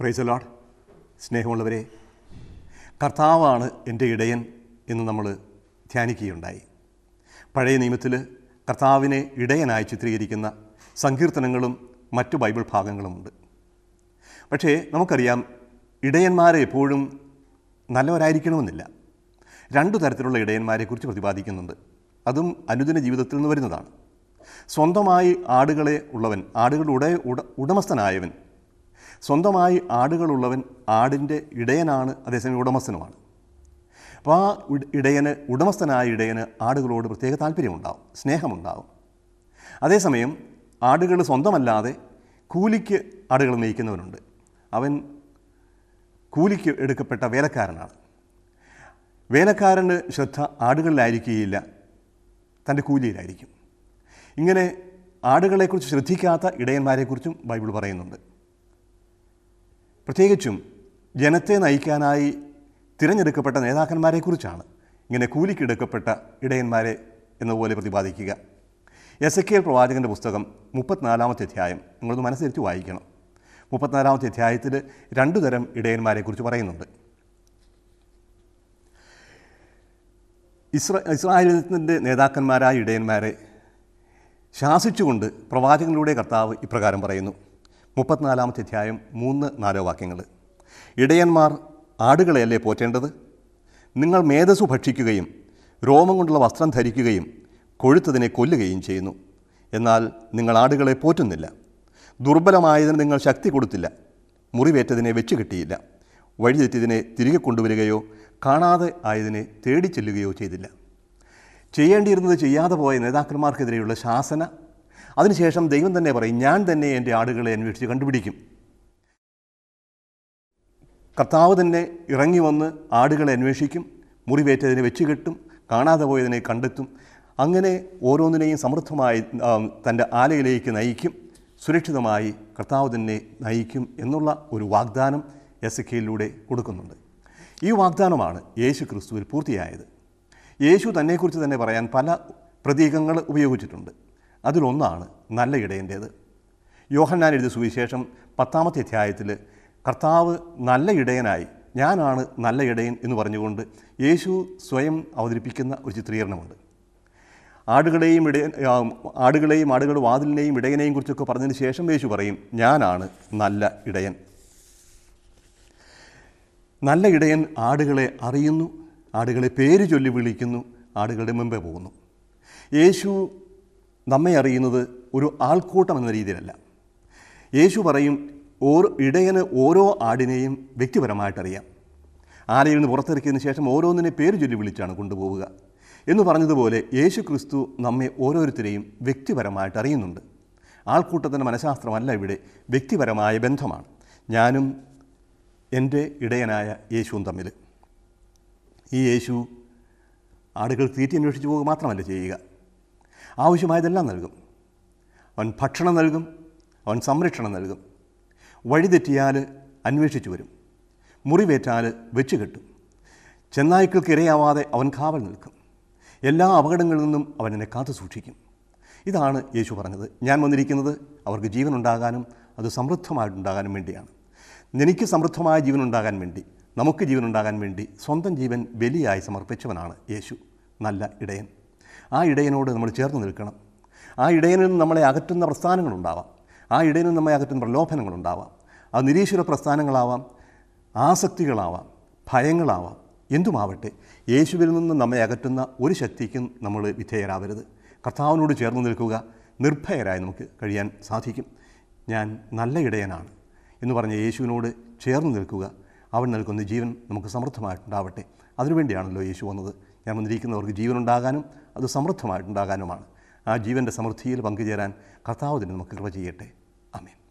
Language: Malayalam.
പ്രൈസ് ലോഡ് സ്നേഹമുള്ളവരെ കർത്താവാണ് എൻ്റെ ഇടയൻ എന്ന് നമ്മൾ ധ്യാനിക്കുകയുണ്ടായി പഴയ നിയമത്തിൽ കർത്താവിനെ ഇടയനായി ചിത്രീകരിക്കുന്ന സങ്കീർത്തനങ്ങളും മറ്റു ബൈബിൾ ഭാഗങ്ങളുമുണ്ട് പക്ഷേ നമുക്കറിയാം ഇടയന്മാരെ എപ്പോഴും നല്ലവരായിരിക്കണമെന്നില്ല രണ്ടു തരത്തിലുള്ള ഇടയന്മാരെക്കുറിച്ച് പ്രതിപാദിക്കുന്നുണ്ട് അതും അനുദിന ജീവിതത്തിൽ നിന്ന് വരുന്നതാണ് സ്വന്തമായി ആടുകളെ ഉള്ളവൻ ആടുകളുടെ ഉട ഉട ഉടമസ്ഥനായവൻ സ്വന്തമായി ആടുകളുള്ളവൻ ആടിൻ്റെ ഇടയനാണ് അതേസമയം ഉടമസ്ഥനുമാണ് അപ്പോൾ ആ ഇട- ഇടയന് ഉടമസ്ഥനായ ഇടയന് ആടുകളോട് പ്രത്യേക താല്പര്യമുണ്ടാവും സ്നേഹമുണ്ടാവും അതേസമയം ആടുകൾ സ്വന്തമല്ലാതെ കൂലിക്ക് ആടുകൾ മേയ്ക്കുന്നവനുണ്ട് അവൻ കൂലിക്ക് എടുക്കപ്പെട്ട വേലക്കാരനാണ് വേലക്കാരന് ശ്രദ്ധ ആടുകളിലായിരിക്കുകയില്ല തൻ്റെ കൂലിയിലായിരിക്കും ഇങ്ങനെ ആടുകളെക്കുറിച്ച് ശ്രദ്ധിക്കാത്ത ഇടയന്മാരെക്കുറിച്ചും ബൈബിൾ പറയുന്നുണ്ട് പ്രത്യേകിച്ചും ജനത്തെ നയിക്കാനായി തിരഞ്ഞെടുക്കപ്പെട്ട നേതാക്കന്മാരെക്കുറിച്ചാണ് ഇങ്ങനെ കൂലിക്കെടുക്കപ്പെട്ട ഇടയന്മാരെ എന്നപോലെ പ്രതിപാദിക്കുക എസ് എ പ്രവാചകൻ്റെ പുസ്തകം മുപ്പത്തിനാലാമത്തെ അധ്യായം നിങ്ങളൊന്ന് മനസ്സിരുത്തി വായിക്കണം മുപ്പത്തിനാലാമത്തെ അധ്യായത്തിൽ രണ്ടു തരം ഇടയന്മാരെക്കുറിച്ച് പറയുന്നുണ്ട് ഇസ്ര ഇസ്രായേലിൻ്റെ നേതാക്കന്മാരായ ഇടയന്മാരെ ശാസിച്ചുകൊണ്ട് പ്രവാചകനിലൂടെ കർത്താവ് ഇപ്രകാരം പറയുന്നു മുപ്പത്തിനാലാമത്തെ അധ്യായം മൂന്ന് നാലോ വാക്യങ്ങൾ ഇടയന്മാർ ആടുകളെയല്ലേ പോറ്റേണ്ടത് നിങ്ങൾ മേധസ്സു ഭക്ഷിക്കുകയും രോമം കൊണ്ടുള്ള വസ്ത്രം ധരിക്കുകയും കൊഴുത്തതിനെ കൊല്ലുകയും ചെയ്യുന്നു എന്നാൽ നിങ്ങൾ ആടുകളെ പോറ്റുന്നില്ല ദുർബലമായതിന് നിങ്ങൾ ശക്തി കൊടുത്തില്ല മുറിവേറ്റതിനെ വെച്ച് കിട്ടിയില്ല വഴിതെറ്റിയതിനെ തിരികെ കൊണ്ടുവരികയോ കാണാതെ ആയതിനെ തേടി ചെല്ലുകയോ ചെയ്തില്ല ചെയ്യേണ്ടിയിരുന്നത് ചെയ്യാതെ പോയ നേതാക്കന്മാർക്കെതിരെയുള്ള ശാസന അതിനുശേഷം ദൈവം തന്നെ പറയും ഞാൻ തന്നെ എൻ്റെ ആടുകളെ അന്വേഷിച്ച് കണ്ടുപിടിക്കും കർത്താവ് തന്നെ ഇറങ്ങി വന്ന് ആടുകളെ അന്വേഷിക്കും മുറിവേറ്റതിനെ വെച്ച് കെട്ടും കാണാതെ പോയതിനെ കണ്ടെത്തും അങ്ങനെ ഓരോന്നിനെയും സമൃദ്ധമായി ആ, തൻ്റെ ആലയിലേക്ക് നയിക്കും സുരക്ഷിതമായി കർത്താവ് തന്നെ നയിക്കും എന്നുള്ള ഒരു വാഗ്ദാനം എസ് കെയിലൂടെ കൊടുക്കുന്നുണ്ട് ഈ വാഗ്ദാനമാണ് യേശു ക്രിസ്തുവിൽ പൂർത്തിയായത് യേശു തന്നെക്കുറിച്ച് തന്നെ പറയാൻ പല പ്രതീകങ്ങൾ ഉപയോഗിച്ചിട്ടുണ്ട് അതിലൊന്നാണ് നല്ല ഇടയൻ്റേത് യോഹന്നാൻ എഴുതിയ സുവിശേഷം പത്താമത്തെ അധ്യായത്തിൽ കർത്താവ് നല്ല ഇടയനായി ഞാനാണ് നല്ല ഇടയൻ എന്ന് പറഞ്ഞുകൊണ്ട് യേശു സ്വയം അവതരിപ്പിക്കുന്ന ഒരു ചിത്രീകരണമുണ്ട് ആടുകളെയും ഇടയൻ ആ, ആടുകളെയും ആടുകൾ വാതിലിനെയും ഇടയനെയും കുറിച്ചൊക്കെ പറഞ്ഞതിന് ശേഷം യേശു പറയും ഞാനാണ് നല്ല ഇടയൻ നല്ല ഇടയൻ ആടുകളെ അറിയുന്നു ആടുകളെ പേര് ചൊല്ലി വിളിക്കുന്നു ആടുകളുടെ മുമ്പേ പോകുന്നു യേശു നമ്മെ അറിയുന്നത് ഒരു ആൾക്കൂട്ടം എന്ന രീതിയിലല്ല യേശു പറയും ഓരോ ഇടയന് ഓരോ ആടിനെയും വ്യക്തിപരമായിട്ടറിയാം ആലയിൽ നിന്ന് പുറത്തിറക്കിയതിന് ശേഷം ഓരോന്നിനെ പേര് ചൊല്ലി വിളിച്ചാണ് കൊണ്ടുപോവുക എന്ന് പറഞ്ഞതുപോലെ യേശു ക്രിസ്തു നമ്മെ ഓരോരുത്തരെയും വ്യക്തിപരമായിട്ട് അറിയുന്നുണ്ട് ആൾക്കൂട്ടത്തിൻ്റെ മനഃശാസ്ത്രമല്ല ഇവിടെ വ്യക്തിപരമായ ബന്ധമാണ് ഞാനും എൻ്റെ ഇടയനായ യേശുവും തമ്മിൽ ഈ യേശു ആടുകൾ തീറ്റി അന്വേഷിച്ച് പോകുക മാത്രമല്ല ചെയ്യുക ആവശ്യമായതെല്ലാം നൽകും അവൻ ഭക്ഷണം നൽകും അവൻ സംരക്ഷണം നൽകും വഴിതെറ്റിയാൽ അന്വേഷിച്ചു വരും മുറിവേറ്റാൽ വെച്ച് കെട്ടും ചെന്നായ്ക്കൾക്ക് ഇരയാവാതെ അവൻ കാവൽ നിൽക്കും എല്ലാ അപകടങ്ങളിൽ നിന്നും അവൻ എന്നെ കാത്തു സൂക്ഷിക്കും ഇതാണ് യേശു പറഞ്ഞത് ഞാൻ വന്നിരിക്കുന്നത് അവർക്ക് ജീവൻ ഉണ്ടാകാനും അത് സമൃദ്ധമായിട്ടുണ്ടാകാനും വേണ്ടിയാണ് എനിക്ക് സമൃദ്ധമായ ജീവൻ ഉണ്ടാകാൻ വേണ്ടി നമുക്ക് ജീവൻ ഉണ്ടാകാൻ വേണ്ടി സ്വന്തം ജീവൻ ബലിയായി സമർപ്പിച്ചവനാണ് യേശു നല്ല ഇടയൻ ആ ഇടയനോട് നമ്മൾ ചേർന്ന് നിൽക്കണം ആ ഇടയനിൽ നിന്ന് നമ്മളെ അകറ്റുന്ന പ്രസ്ഥാനങ്ങളുണ്ടാവാം ആ ഇടയനിൽ നിന്ന് നമ്മെ അകറ്റുന്ന പ്രലോഭനങ്ങളുണ്ടാവാം അത് നിരീശ്വര പ്രസ്ഥാനങ്ങളാവാം ആസക്തികളാവാം ഭയങ്ങളാവാം എന്തുമാവട്ടെ യേശുവിൽ നിന്ന് നമ്മെ അകറ്റുന്ന ഒരു ശക്തിക്കും നമ്മൾ വിധേയരാവരുത് കർത്താവിനോട് ചേർന്ന് നിൽക്കുക നിർഭയരായി നമുക്ക് കഴിയാൻ സാധിക്കും ഞാൻ നല്ല ഇടയനാണ് എന്ന് പറഞ്ഞ യേശുവിനോട് ചേർന്ന് നിൽക്കുക അവൻ നൽകുന്ന ജീവൻ നമുക്ക് സമൃദ്ധമായിട്ടുണ്ടാവട്ടെ അതിനുവേണ്ടിയാണല്ലോ യേശു വന്നത് ഞാൻ വന്നിരിക്കുന്നവർക്ക് ജീവനുണ്ടാകാനും അത് സമൃദ്ധമായിട്ടുണ്ടാകാനുമാണ് ആ ജീവൻ്റെ സമൃദ്ധിയിൽ പങ്കുചേരാൻ കർത്താവ് തന്നെ നമുക്ക് കൃപ ചെയ്യട്ടെ ആമേൻ